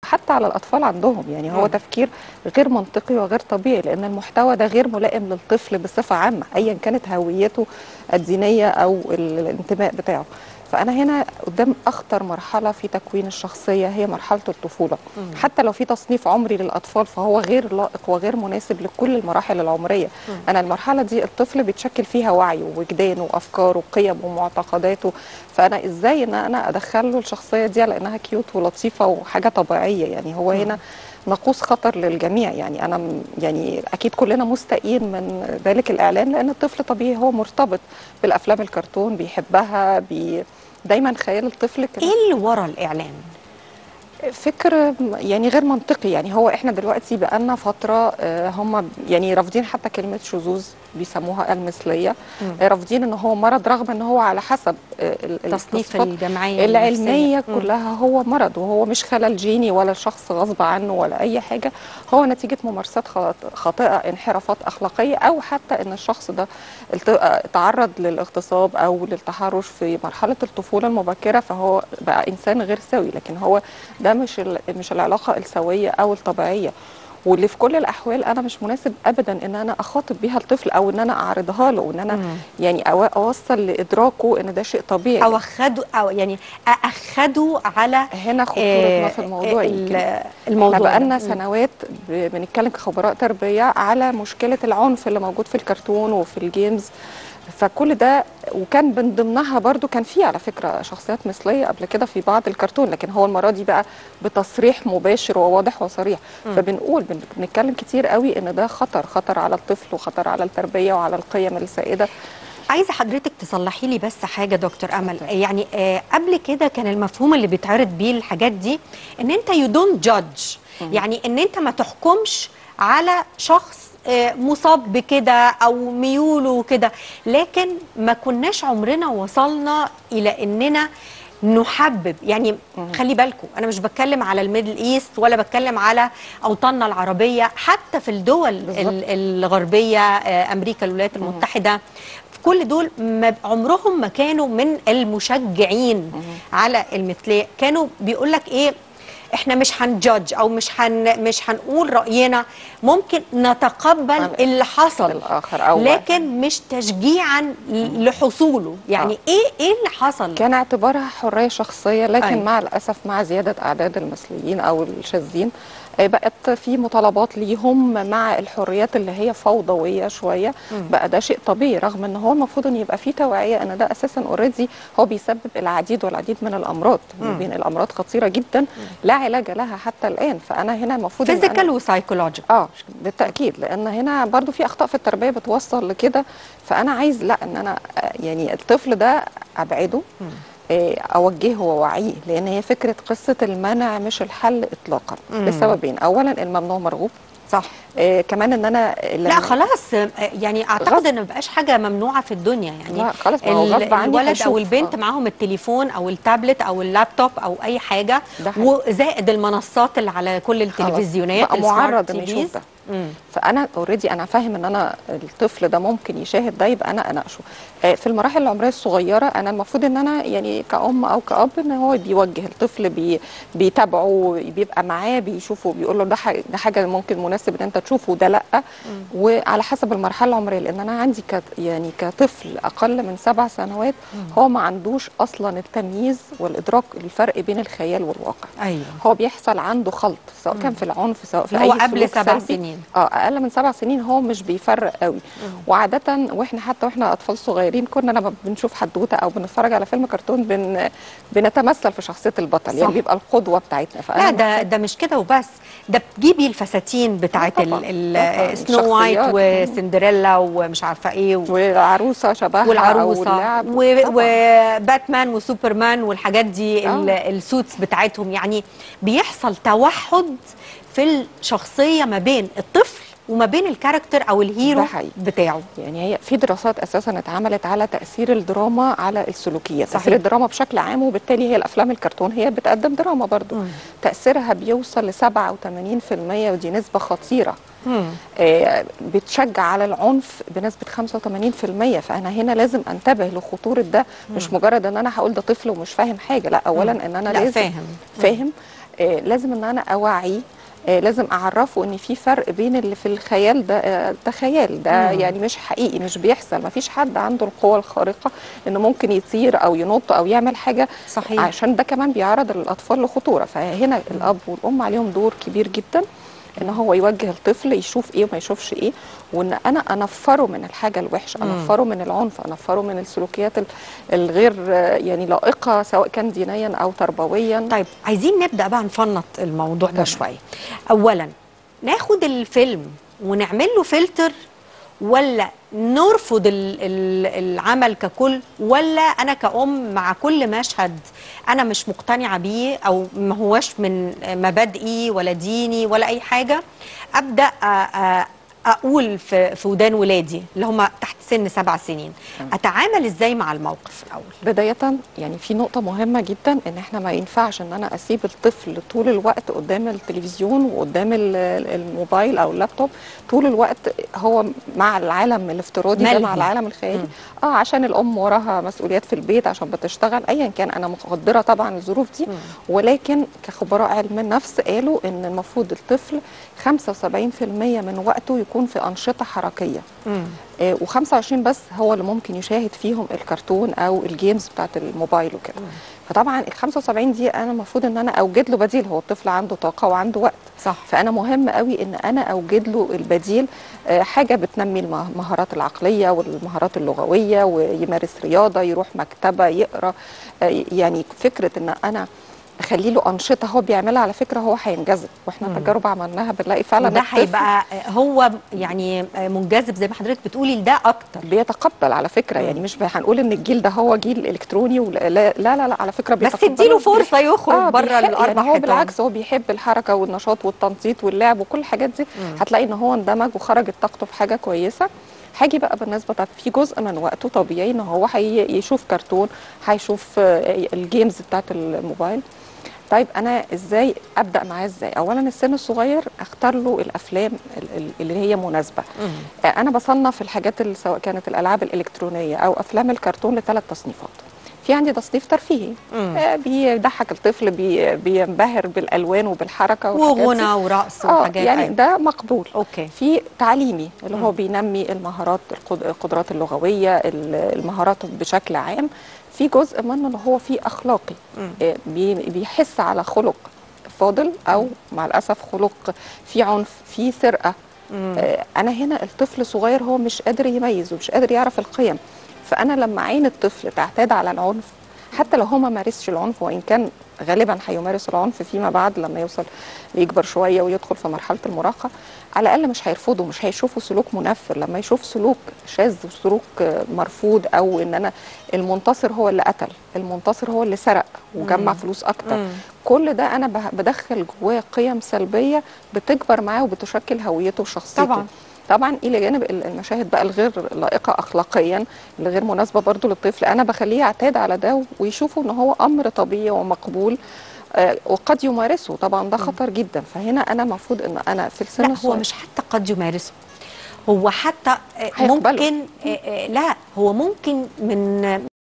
حتى على الاطفال عندهم يعني هو مم. تفكير غير منطقي وغير طبيعي لان المحتوى ده غير ملائم للطفل بصفه عامه ايا كانت هويته الدينيه او ال- الانتماء بتاعه فانا هنا قدام اخطر مرحله في تكوين الشخصيه هي مرحله الطفوله مم. حتى لو في تصنيف عمري للاطفال فهو غير لائق وغير مناسب لكل المراحل العمريه مم. انا المرحله دي الطفل بيتشكل فيها وعيه ووجدانه وافكاره وقيمه ومعتقداته فانا ازاي ان انا ادخل له الشخصيه دي على انها كيوت ولطيفه وحاجه طبيعيه يعني هو مم. هنا ناقوس خطر للجميع يعني انا م- يعني اكيد كلنا مستائين من ذلك الاعلان لان الطفل طبيعي هو مرتبط بالافلام الكرتون بيحبها بي دايما خيال الطفل كان ايه اللي ورا الاعلان فكر يعني غير منطقي يعني هو احنا دلوقتي بقالنا فتره آه، هم يعني رافضين حتى كلمه شذوذ بيسموها المثليه مم. آه، رافضين ان هو مرض رغم ان هو على حسب آه، ال- تصنيف التصفيات الجمعيه العلميه النفسية. مم. كلها هو مرض وهو مش خلل جيني ولا شخص غصب عنه ولا اي حاجه هو نتيجه ممارسات خاط- خاطئه انحرافات اخلاقيه او حتى ان الشخص ده الت- آه، تعرض للاغتصاب او للتحرش في مرحله الطفوله المبكره فهو بقى انسان غير سوي لكن هو ده مش ال- مش العلاقه السويه او الطبيعيه واللي في كل الاحوال انا مش مناسب ابدا ان انا اخاطب بيها الطفل او ان انا اعرضها له وان انا مم. يعني أو- اوصل لادراكه ان ده شيء طبيعي او اخدوا او يعني اخدوا على هنا خطورتنا آه، في الموضوع آه، يمكن ال- الموضوع احنا بقالنا ده. مم. سنوات ب- بنتكلم كخبراء تربيه على مشكله العنف اللي موجود في الكرتون وفي الجيمز فكل ده وكان من ضمنها برضو كان في على فكره شخصيات مثليه قبل كده في بعض الكرتون لكن هو المره دي بقى بتصريح مباشر وواضح وصريح مم. فبنقول بن- بنتكلم كتير قوي ان ده خطر خطر على الطفل وخطر على التربيه وعلى القيم السائده عايزه حضرتك تصلحي لي بس حاجه دكتور امل اتفضل. يعني آه قبل كده كان المفهوم اللي بيتعرض بيه الحاجات دي ان انت يو دونت جادج يعني ان انت ما تحكمش على شخص آه، مصاب بكده او ميوله كده لكن ما كناش عمرنا وصلنا الى اننا نحبب يعني خلي بالكم انا مش بتكلم على الميدل ايست ولا بتكلم على اوطاننا العربيه حتى في الدول بالظبط. ال- الغربيه آه، امريكا الولايات المتحده كل دول ما عمرهم ما كانوا من المشجعين على المثليه كانوا بيقول لك ايه احنا مش هنجادج او مش هن مش هنقول راينا ممكن نتقبل عن اللي حصل الآخر أو لكن مش تشجيعا لحصوله يعني آه. ايه ايه اللي حصل كان اعتبارها حريه شخصيه لكن أيوة. أيوة. مع الاسف مع زياده اعداد المثليين او الشاذين آه، بقت في مطالبات ليهم مع الحريات اللي هي فوضويه شويه بقى ده شيء طبيعي رغم ان هو المفروض ان يبقى في توعيه ان ده اساسا اوريدي هو بيسبب العديد والعديد من الامراض بين الامراض خطيره جدا لا علاج لها حتى الان فانا هنا المفروض إن أنا- فيزيكال وسايكولوجيكال اه بالتاكيد لان هنا برضو في اخطاء في التربيه بتوصل لكده فانا عايز لا ان انا آه، يعني الطفل ده ابعده آه، اوجهه واوعيه لان هي فكره قصه المنع مش الحل اطلاقا مم. لسببين اولا الممنوع مرغوب صح آه كمان ان انا لا خلاص آه، يعني اعتقد غصب. ان ما بقاش حاجه ممنوعه في الدنيا يعني لا خلاص ما هو ال- غصب عني الولد هشوف. او البنت آه. معاهم التليفون او التابلت او اللابتوب او اي حاجه ده حقيقي. وزائد المنصات اللي على كل التلفزيونات بقى السمارت معرض انه تيفيز. يشوف ده مم. فانا اوريدي انا فاهم ان انا الطفل ده ممكن يشاهد ده يبقى انا اناقشه آه، في المراحل العمريه الصغيره انا المفروض ان انا يعني كأم او كأب ان هو بيوجه الطفل بي بيتابعه بيبقى معاه بيشوفه بيقول له ده ح- ده حاجه ممكن مناسب ان انت تشوفه وده لا وعلى حسب المرحله العمريه لان انا عندي ك يعني كطفل اقل من سبع سنوات هو ما عندوش اصلا التمييز والادراك الفرق بين الخيال والواقع ايوه هو بيحصل عنده خلط سواء كان في العنف سواء في اللي هو اي قبل سلوك سبع سلبي. سنين. اه اقل من سبع سنين هو مش بيفرق قوي وعاده واحنا حتى واحنا اطفال صغيرين كنا لما بنشوف حدوته او بنتفرج على فيلم كرتون بن بنتمثل في شخصيه البطل صح. يعني بيبقى القدوه بتاعتنا فانا لا ده ده مش كده وبس ده بتجيبي الفساتين بتاعت آه ال- طبعاً، ال- طبعاً، سنو وايت الشخصيات. وسندريلا ومش عارفه ايه و... والعروسه شبهها أو والعروسه اللعب. و- طبعاً. وباتمان وسوبرمان والحاجات دي آه. ال- السوتس بتاعتهم يعني بيحصل توحد في الشخصيه ما بين الطفل وما بين الكاركتر او الهيرو ده حقيقي. بتاعه يعني هي في دراسات اساسا اتعملت على تاثير الدراما على السلوكيات صحيح. تاثير الدراما بشكل عام وبالتالي هي الافلام الكرتون هي بتقدم دراما برضو مم. تاثيرها بيوصل ل 87% ودي نسبه خطيره مم. آه، بتشجع على العنف بنسبه 85% فانا هنا لازم انتبه لخطوره ده مش مجرد ان انا هقول ده طفل ومش فاهم حاجه لا اولا ان انا لا لازم فاهم فاهم آه، لازم ان انا اوعيه آه، لازم اعرفه ان في فرق بين اللي في الخيال ده آه، ده خيال ده مم. يعني مش حقيقي مش بيحصل ما فيش حد عنده القوه الخارقه انه ممكن يطير او ينط او يعمل حاجه صحيح عشان ده كمان بيعرض الاطفال لخطوره فهنا الاب والام عليهم دور كبير جدا ان هو يوجه الطفل يشوف ايه وما يشوفش ايه وان انا انفره من الحاجه الوحشه مم. انفره من العنف انفره من السلوكيات ال- الغير آه، يعني لائقه سواء كان دينيا او تربويا طيب عايزين نبدا بقى نفنط الموضوع ده تمام. شويه اولا ناخد الفيلم ونعمل له فلتر ولا نرفض ال- ال- العمل ككل ولا انا كأم مع كل مشهد انا مش مقتنعه بيه او ما هوش من مبادئي ولا ديني ولا اي حاجه ابدا أ- أ- اقول في في ودان ولادي اللي هم تحت سن سبع سنين اتعامل ازاي مع الموقف الاول بداية يعني في نقطة مهمة جدا ان احنا ما ينفعش ان انا اسيب الطفل طول الوقت قدام التلفزيون وقدام ال- الموبايل او اللابتوب طول الوقت هو مع العالم الافتراضي ده ملهي. مع العالم الخيالي مم. اه عشان الام وراها مسؤوليات في البيت عشان بتشتغل ايا كان انا مقدرة طبعا الظروف دي مم. ولكن كخبراء علم النفس قالوا ان المفروض الطفل 75% من وقته يكون في انشطة حركية آه، و25 بس هو اللي ممكن يشاهد فيهم الكرتون او الجيمز بتاعت الموبايل وكده فطبعا ال 75 دي انا المفروض ان انا اوجد له بديل هو الطفل عنده طاقه وعنده وقت صح فانا مهم قوي ان انا اوجد له البديل آه، حاجه بتنمي المه- المهارات العقليه والمهارات اللغويه ويمارس رياضه يروح مكتبه يقرا آه، يعني فكره ان انا اخلي له انشطه هو بيعملها على فكره هو هينجذب واحنا مم. تجارب عملناها بنلاقي فعلا وده الطفل هيبقى هو يعني منجذب زي ما حضرتك بتقولي لده اكتر بيتقبل على فكره مم. يعني مش هنقول ان الجيل ده هو جيل الكتروني ولا لا لا لا, لا على فكره بس بيتقبله اديله فرصه يخرج آه بره بيحب- الاربع يعني هو حيطان. بالعكس هو بيحب الحركه والنشاط والتنطيط واللعب وكل الحاجات دي مم. هتلاقي ان هو اندمج وخرجت طاقته في حاجه كويسه هاجي بقى بالنسبه بتاعت في جزء من وقته طبيعي ان هو هيشوف كرتون هيشوف آه، الجيمز بتاعت الموبايل طيب انا ازاي ابدا معاه ازاي اولا السن الصغير اختار له الافلام ال- ال- اللي هي مناسبه مم. آه، انا بصنف الحاجات اللي سواء كانت الالعاب الالكترونيه او افلام الكرتون لثلاث تصنيفات في عندي تصنيف ترفيهي مم. آه، بيضحك الطفل بي بينبهر بالالوان وبالحركه والحاجات دي. وغنى ورقص اه وحاجات يعني أيوة. ده مقبول اوكي في تعليمي اللي هو مم. بينمي المهارات القد- القدرات اللغويه ال- المهارات بشكل عام في جزء منه اللي هو فيه اخلاقي مم. آه، بي- بيحس على خلق فاضل او مع الاسف خلق في عنف في سرقه مم. آه، انا هنا الطفل صغير هو مش قادر يميز ومش قادر يعرف القيم فانا لما عين الطفل تعتاد على العنف حتى لو هو ما مارسش العنف وان كان غالبا هيمارس العنف فيما بعد لما يوصل يكبر شويه ويدخل في مرحله المراهقه على الاقل مش هيرفضه مش هيشوفه سلوك منفر لما يشوف سلوك شاذ وسلوك آه، مرفوض او ان انا المنتصر هو اللي قتل المنتصر هو اللي سرق وجمع مم. فلوس اكتر مم. كل ده انا به- بدخل جواه قيم سلبيه بتكبر معاه وبتشكل هويته وشخصيته طبعا. طبعا الى جانب ال- المشاهد بقى الغير لائقه اخلاقيا اللي غير مناسبه برضو للطفل انا بخليه يعتاد على ده ويشوفه ان هو امر طبيعي ومقبول آه، وقد يمارسه طبعا ده خطر جدا فهنا انا المفروض ان انا في السن لا هو الصغير- مش حتى قد يمارسه هو حتى آه، هيقبله. ممكن آه، آه، لا هو ممكن من